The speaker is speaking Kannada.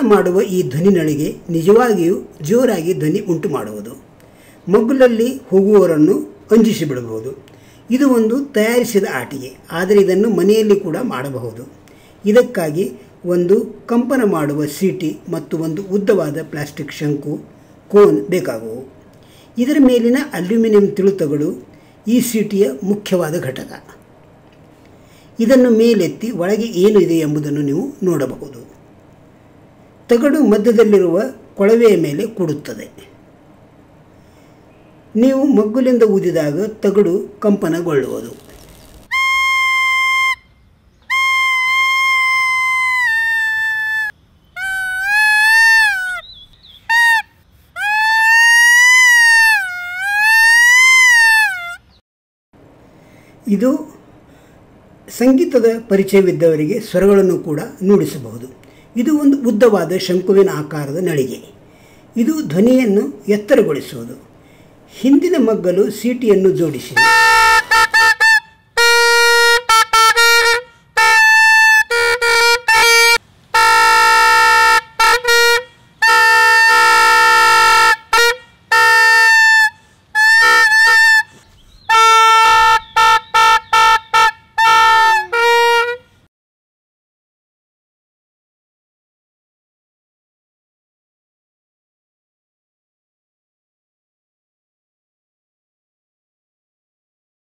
ಮಾಡುವ ಈ ಧ್ವನಿ ನಳಿಗೆ ನಿಜವಾಗಿಯೂ ಜೋರಾಗಿ ಧ್ವನಿ ಉಂಟು ಮಾಡುವುದು ಮಗ್ಗುಲಲ್ಲಿ ಹೋಗುವವರನ್ನು ಅಂಜಿಸಿ ಬಿಡಬಹುದು ಇದು ಒಂದು ತಯಾರಿಸಿದ ಆಟಿಕೆ ಆದರೆ ಇದನ್ನು ಮನೆಯಲ್ಲಿ ಕೂಡ ಮಾಡಬಹುದು ಇದಕ್ಕಾಗಿ ಒಂದು ಕಂಪನ ಮಾಡುವ ಸೀಟಿ ಮತ್ತು ಒಂದು ಉದ್ದವಾದ ಪ್ಲಾಸ್ಟಿಕ್ ಶಂಕು ಕೋನ್ ಬೇಕಾಗುವು ಇದರ ಮೇಲಿನ ಅಲ್ಯೂಮಿನಿಯಂ ತಿಳುತಗಳು ಈ ಸೀಟಿಯ ಮುಖ್ಯವಾದ ಘಟಕ ಇದನ್ನು ಮೇಲೆತ್ತಿ ಒಳಗೆ ಏನು ಇದೆ ಎಂಬುದನ್ನು ನೀವು ನೋಡಬಹುದು ತಗಡು ಮಧ್ಯದಲ್ಲಿರುವ ಕೊಳವೆಯ ಮೇಲೆ ಕೂಡುತ್ತದೆ ನೀವು ಮಗ್ಗುಲಿಂದ ಊದಿದಾಗ ತಗಡು ಕಂಪನಗೊಳ್ಳುವುದು ಇದು ಸಂಗೀತದ ಪರಿಚಯವಿದ್ದವರಿಗೆ ಸ್ವರಗಳನ್ನು ಕೂಡ ನುಡಿಸಬಹುದು ಇದು ಒಂದು ಉದ್ದವಾದ ಶಂಕುವಿನ ಆಕಾರದ ನಳಿಗೆ ಇದು ಧ್ವನಿಯನ್ನು ಎತ್ತರಗೊಳಿಸುವುದು ಹಿಂದಿನ ಮಗ್ಗಲು ಸೀಟಿಯನ್ನು ಜೋಡಿಸಿ